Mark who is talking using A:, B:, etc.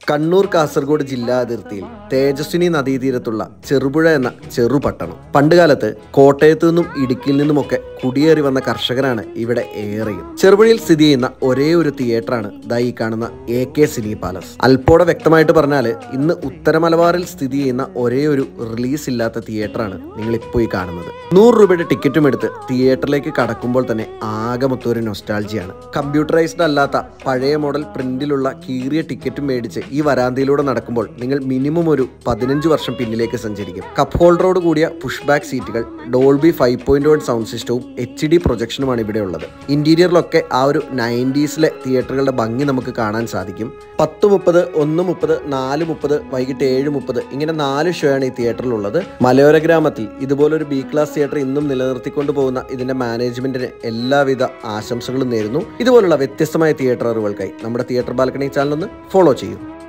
A: കണ്ണൂർ കാസർഗോഡ് ജില്ലാ അതിർത്തിയിൽ തേജസ്വിനി നദീതീരത്തുള്ള ചെറുപുഴ എന്ന ചെറുപട്ടണം പണ്ടുകാലത്ത് കോട്ടയത്തു നിന്നും ഇടുക്കിയിൽ നിന്നുമൊക്കെ കുടിയേറി വന്ന കർഷകരാണ് ഇവിടെ ഏറെയും ചെറുപുഴയിൽ സ്ഥിതി ചെയ്യുന്ന ഒരേ ഒരു തിയേറ്ററാണ് ദാ ഈ കാണുന്ന എ കെ സിനി പാലസ് അല്പോടെ വ്യക്തമായിട്ട് പറഞ്ഞാൽ ഇന്ന് ഉത്തര മലബാറിൽ സ്ഥിതി ചെയ്യുന്ന ഒരേ ഒരു റിലീസ് ഇല്ലാത്ത തിയേറ്ററാണ് നിങ്ങൾ ഇപ്പോൾ ഈ കാണുന്നത് നൂറ് രൂപയുടെ ടിക്കറ്റും എടുത്ത് തിയേറ്ററിലേക്ക് കടക്കുമ്പോൾ തന്നെ ആകെ മൊത്തം ഒരു നൊസ്റ്റാൾജിയാണ് കമ്പ്യൂട്ടറൈസ്ഡ് അല്ലാത്ത പഴയ മോഡൽ പ്രിന്റിലുള്ള കീറിയ ടിക്കറ്റും മേടിച്ച് ഈ വരാന്തയിലൂടെ നടക്കുമ്പോൾ നിങ്ങൾ മിനിമം ഒരു പതിനഞ്ച് വർഷം പിന്നിലേക്ക് സഞ്ചരിക്കും കപ്പ് ഹോൾഡറോട് കൂടിയ പുഷ് ബാക്ക് സീറ്റുകൾ Dolby five point one sound സിസ്റ്റവും എച്ച് ഡി പ്രൊജക്ഷനുമാണ് ഇവിടെ ഉള്ളത് ഇന്റീരിയറിലൊക്കെ ആ ഒരു നയൻറ്റീസിലെ തിയേറ്ററുകളുടെ ഭംഗി നമുക്ക് കാണാൻ സാധിക്കും പത്ത് മുപ്പത് ഒന്ന് മുപ്പത് നാല് മുപ്പത് വൈകിട്ട് ഏഴ് മുപ്പത് ഇങ്ങനെ നാല് ഷോ ആണ് ഈ തിയേറ്ററിലുള്ളത് മലയോര ഗ്രാമത്തിൽ ഇതുപോലൊരു ബി ക്ലാസ് തിയേറ്റർ ഇന്നും നിലനിർത്തിക്കൊണ്ട് പോകുന്ന ഇതിന്റെ മാനേജ്മെന്റിന് എല്ലാവിധ ആശംസകളും നേരുന്നു ഇതുപോലുള്ള വ്യത്യസ്തമായ തിയേറ്റർ അറിവുകൾക്കായി നമ്മുടെ തിയേറ്റർ ബാൽക്കണി ചാനൽ ഒന്ന് ഫോളോ ചെയ്യും